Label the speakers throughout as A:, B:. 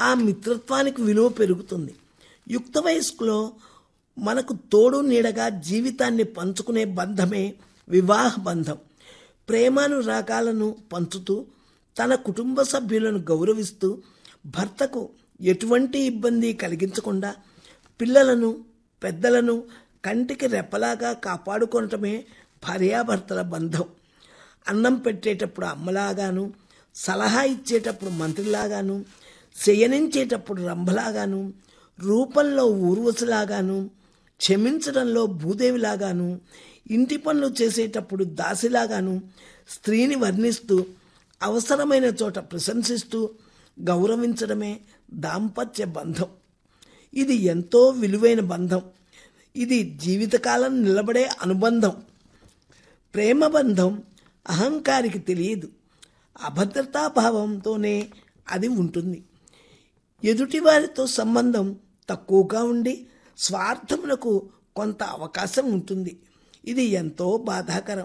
A: ఆ మిత్రత్వానికి విలువ పెరుగుతుంది యుక్త వయస్కులో మనకు తోడు నీడగా జీవితాన్ని పంచుకునే బంధమే వివాహ బంధం ప్రేమానురాగాలను పంచుతూ తన కుటుంబ సభ్యులను గౌరవిస్తూ భర్తకు ఎటువంటి ఇబ్బంది కలిగించకుండా పిల్లలను పెద్దలను కంటికి రెప్పలాగా కాపాడుకోవటమే భార్యాభర్తల బంధం అన్నం పెట్టేటప్పుడు అమ్మలాగాను సలహా ఇచ్చేటప్పుడు మంత్రిలాగాను శయనించేటప్పుడు రంభలాగాను రూపంలో ఊర్వశిలాగాను క్షమించడంలో భూదేవిలాగాను ఇంటి పనులు చేసేటప్పుడు దాసిలాగాను స్త్రీని వర్ణిస్తూ అవసరమైన చోట ప్రశంసిస్తూ గౌరవించడమే దాంపత్య బంధం ఇది ఎంతో విలువైన బంధం ఇది జీవితకాలం నిలబడే అనుబంధం ప్రేమ బంధం అహంకారికి తెలియదు అభద్రతాభావంతోనే అది ఉంటుంది ఎదుటివారితో సంబంధం తక్కువగా ఉండి స్వార్థములకు కొంత అవకాశం ఉంటుంది ఇది ఎంతో బాధాకరం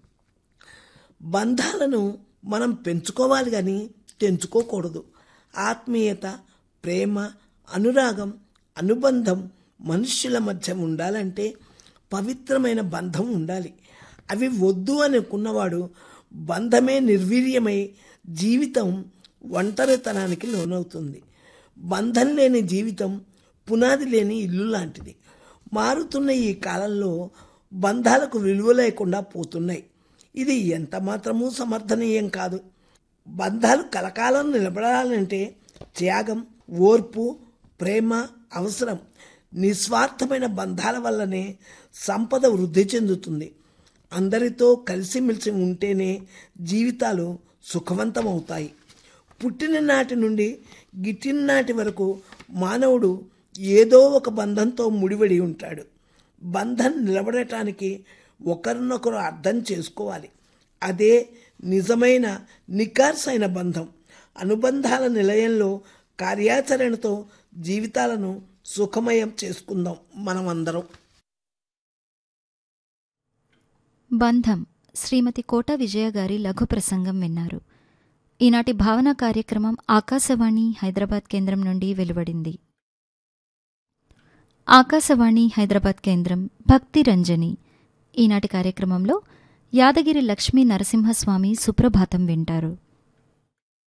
A: బంధాలను మనం పెంచుకోవాలి కానీ తెంచుకోకూడదు ఆత్మీయత ప్రేమ అనురాగం అనుబంధం మనుష్యుల మధ్య ఉండాలంటే పవిత్రమైన బంధం ఉండాలి అవి వద్దు అనుకున్నవాడు బంధమే నిర్వీర్యమై జీవితం ఒంటరితనానికి లోనవుతుంది బంధం లేని జీవితం పునాది లేని ఇల్లు లాంటిది మారుతున్న ఈ కాలంలో బంధాలకు విలువ లేకుండా పోతున్నాయి ఇది ఎంత మాత్రమూ సమర్థనీయం కాదు బంధాలు కలకాలం నిలబడాలంటే త్యాగం ఓర్పు ప్రేమ అవసరం నిస్వార్థమైన బంధాల వల్లనే సంపద వృద్ధి చెందుతుంది అందరితో కలిసిమెలిసి ఉంటేనే జీవితాలు సుఖవంతమవుతాయి పుట్టిన నాటి నుండి గిట్టిన నాటి వరకు మానవుడు ఏదో ఒక బంధంతో ముడిపడి ఉంటాడు బంధం నిలబడటానికి ఒకరినొకరు అర్థం చేసుకోవాలి అదే నిజమైన నికార్సైన బంధం అనుబంధాల నిలయంలో కార్యాచరణతో జీవితాలను సుఖమయం చేసుకుందాం మనమందరం
B: బంధం శ్రీమతి కోట విజయ గారి లఘు ప్రసంగం విన్నారు ఈనాటి భావన కార్యక్రమం ఆకాశవాణి హైదరాబాద్ కేంద్రం నుండి వెలువడింది ఆకాశవాణి హైదరాబాద్ కేంద్రం భక్తి రంజని ఈనాటి కార్యక్రమంలో యాదగిరి లక్ష్మీ నరసింహస్వామి సుప్రభాతం వింటారు